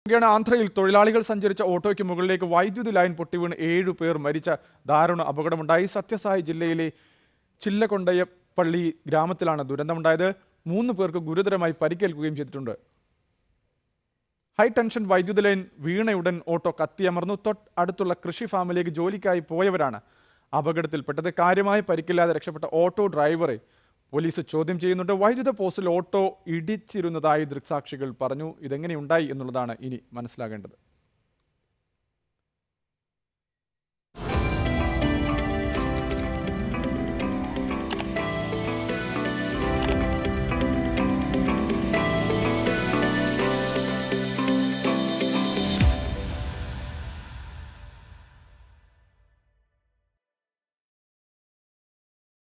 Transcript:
ാണ് ആന്ധ്രയിൽ തൊഴിലാളികൾ സഞ്ചരിച്ച ഓട്ടോയ്ക്ക് മുകളിലേക്ക് വൈദ്യുതി ലൈൻ പൊട്ടിവീണ് ഏഴു പേർ മരിച്ച ദാരുണ അപകടമുണ്ടായി സത്യസായി ജില്ലയിലെ ചില്ലകൊണ്ടയപ്പള്ളി ഗ്രാമത്തിലാണ് ദുരന്തമുണ്ടായത് മൂന്ന് പേർക്ക് ഗുരുതരമായി പരിക്കേൽക്കുകയും ചെയ്തിട്ടുണ്ട് ഹൈ ടെൻഷൻ വൈദ്യുതി ലൈൻ വീണയുടൻ ഓട്ടോ കത്തിയമർന്നു തൊട്ട് അടുത്തുള്ള കൃഷി ഫാമിലേക്ക് ജോലിക്കായി പോയവരാണ് അപകടത്തിൽപ്പെട്ടത് കാര്യമായി പരിക്കില്ലാതെ രക്ഷപ്പെട്ട ഓട്ടോ ഡ്രൈവറെ പോലീസ് ചോദ്യം ചെയ്യുന്നുണ്ട് വൈദ്യുത പോസ്റ്റിൽ ഓട്ടോ ഇടിച്ചിരുന്നതായി ദൃക്സാക്ഷികൾ പറഞ്ഞു ഇതെങ്ങനെയുണ്ടായി എന്നുള്ളതാണ് ഇനി മനസ്സിലാകേണ്ടത്